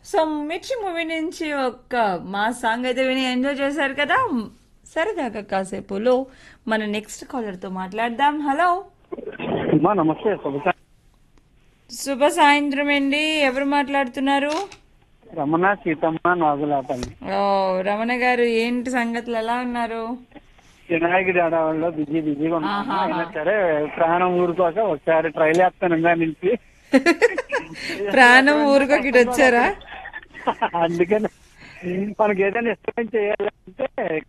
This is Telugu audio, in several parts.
సో మిర్చి మూవీ నుంచి ఒక మా సాంగ్ అయితే విని ఎంజాయ్ చేశారు కదా సరదాగా కాసేపులో మన నెక్స్ట్ కాలర్ తో మాట్లాడదాం హలో అమ్మా నమస్తే శుభ శుభ సాయంత్రం అండి ఎవరు మాట్లాడుతున్నారు రమణ సీతమ్మ నాగులాపల్లి ఓ రమణ గారు ఏంటి సంగతులు ఎలా ఉన్నారు వినాయకుడి ఆడవాళ్ళు బిజీ బిజీగా ఉన్నాను ఆహా. అయినా సరే ప్రాణం ఊరుకోక ఒకసారి ట్రైల్ వేస్తాను ఇందా నుంచి ప్రాణం ఊరుకోకి ఇటు వచ్చారా అందుకని మనకి ఏదైనా ఇష్టం చేయాలంటే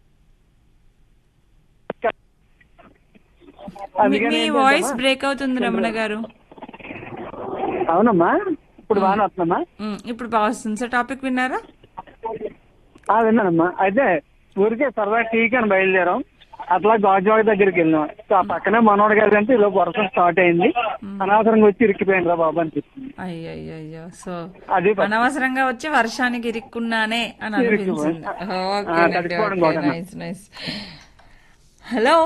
మీ- అందుకని మీ ఏంటంటే వాయిస్ అమ్మా, బ్రేక్ అవుతుంది రమణ గారు అవునమ్మా ఇప్పుడు బాగా వస్తుందమ్మా ఉమ్, ఇప్పుడు బాగా వస్తుంది సార్ టాపిక్ విన్నారా ఆ, విన్నానమ్మా అయితే ఊరికే సరదా టీకి అని బయలుదేరాం అట్లా గాజువాక దగ్గరికి వెళ్ళాం సో ఆ పక్కనే మనోడు గారు అంటే ఇలా వర్షం స్టార్ట్ అయింది అనవసరంగా వచ్చి ఇరిక్కిపోయింది రా బాబు అనిపిస్తుంది అయ్యయ్యో సో అదే పని. అనవసరంగా వచ్చి వర్షానికి ఇరుక్కున్నానే అని ఇరుక్కుపోయి. అనిపించింది ఆ, తడుచుకోవడం కూడా. Nice nice hello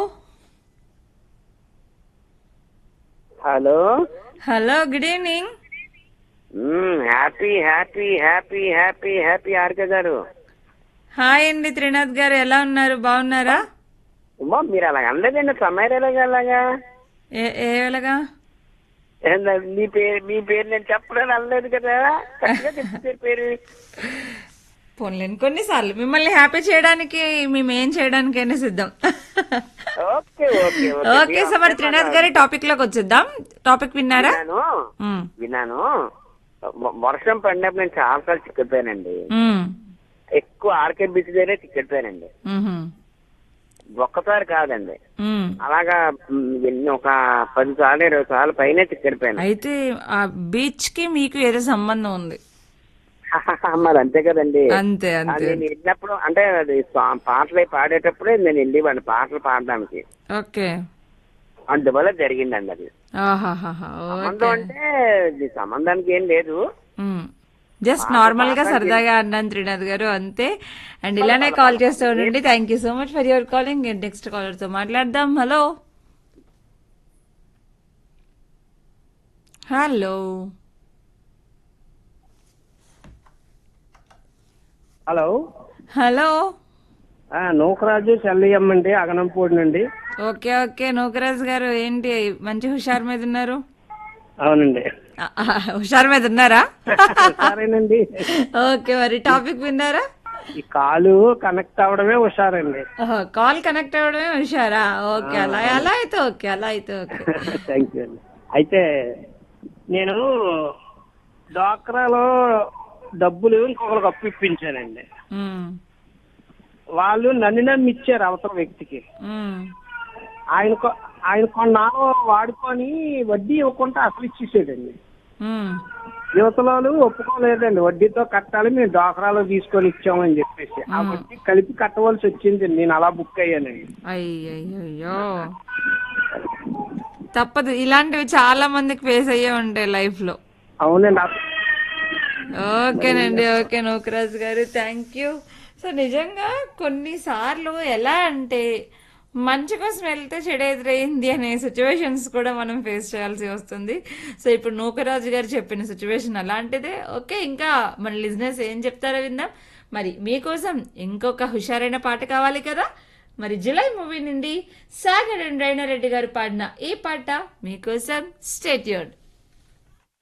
hello hello good evening happy happy happy happy happy RK గారు హాయ్ అండి త్రినాథ్ గారు ఎలా ఉన్నారు బాగున్నారా అమ్మా మీరు అలాగ అనలేదండి సమయం ఎలాగా అలాగా ఏ ఏ వేళగా ఏంద మీ పేరు మీ పేరు నేను చెప్పడానికి అనలేదు కదా కరెక్ట్గా చెప్పారు పేరు పోన్లేండి కొన్నిసార్లు మిమ్మల్ని హ్యాపీ చేయడానికి మేము ఏం చేయడానికైనా సిద్ధం ఓకే ఓకే ఓకే సో మరి త్రినాథ్ గారి టాపిక్ లోకి వచ్చేద్దాం టాపిక్ విన్నారా విన్నాను ఉమ్, విన్నాను వ- వర్షం పడినప్పుడు నేను చాలా సార్లు చిక్కిపోయానండి ఉమ్, ఎక్కువ ఆర్కే బీచ్ దగ్గరే చిక్కిపోయానండి ఉహుం, ఒక్కసారి కాదండి ఉమ్. అలాగా మ్, ఎన్ని ఒక పది సార్లు ఇరవై సార్లు పైన చిక్కిపోయాను అయితే ఆ బీచ్ కి మీకు ఏదో సంబంధం ఉంది మరి అంతే కదండి అంతే అది అంతే నేను వెళ్ళినప్పుడు అంటే అది సా- పాటలు అవి పాడేటప్పుడే నేను వెళ్ళేవాడిని పాటలు పాడడానికి ఓకే అందువల్ల జరిగిందండి అది ఆహాహాహా, సంబంధం ఓకే అంటే ఇది సంబంధానికి ఏం లేదు జస్ట్ నార్మల్ గా సరదాగా అన్నాను త్రినాథ్ గారు అంతే అండ్ ఇలానే కాల్ చేస్తూ ఉండండి thank you so much for your calling next caller తో మాట్లాడదాం హలో హలో హలో హలో ఆ, నూకరాజు చెల్లయ్యమ్మ అండి అగనంపూడి నుండి ఓకే ఓకే నూకరాజ్ గారు ఏంటి మంచి హుషారు మీద ఉన్నారు అవునండి ఆ, ఆ, హుషారు మీద ఉన్నారా సరేనండి ఓకే మరి టాపిక్ విన్నారా ఈ కాలు కనెక్ట్ అవడమే హుషారండి కాల్ కనెక్ట్ అవ్వడమే హుషారా ఓకే అలా అలా అయితే ఓకే అలా అయితే ఓకే థ్యాంక్ యూ అండి అయితే నేను డాక్రాలో డబ్బులు ఇంకొకరికి అప్పు ఇప్పించానండి ఉమ్, వాళ్ళు నన్ను నమ్మి ఇచ్చారు అవతల వ్యక్తికి ఉమ్, ఆయన కొ- ఆయన కొన్నాళ్ళు వాడుకొని వడ్డీ ఇవ్వకుండా అసలు ఇచ్చేసాడండి ఉమ్. యువతలోలు ఒప్పుకోలేదండి వడ్డీతో కట్టాలి మేము డాక్రాలో తీసుకొని ఇచ్చామని చెప్పేసి ఆ వడ్డీ కలిపి కట్టవలసి వచ్చింది నేను అలా బుక్ అయ్యానండి అయ్యయ్యో తప్పదు ఇలాంటివి చాలా మందికి ఫేస్ అయ్యే ఉంటాయి లైఫ్ లో అవునండి ఆ- ఓకేనండి ఓకే నూకరాజ్ గారు థ్యాంక్ యూ సో నిజంగా కొన్నిసార్లు ఎలా అంటే మంచి కోసం వెళ్తే చెడు ఎదురైంది అనే సిచ్యువేషన్స్ కూడా మనం ఫేస్ చేయాల్సి వస్తుంది సో ఇప్పుడు నూకరాజు గారు చెప్పిన సిచ్యువేషన్ అలాంటిదే ఓకే ఇంకా మన లిజినెస్ ఏం చెప్తారో విందాం మరి మీకోసం ఇంకొక హుషారైన పాట కావాలి కదా మరి జులై మూవీ నుండి సాగర్ అండ్ రైనారెడ్డి గారు పాడిన ఈ పాట మీకోసం స్టేట్యూడ్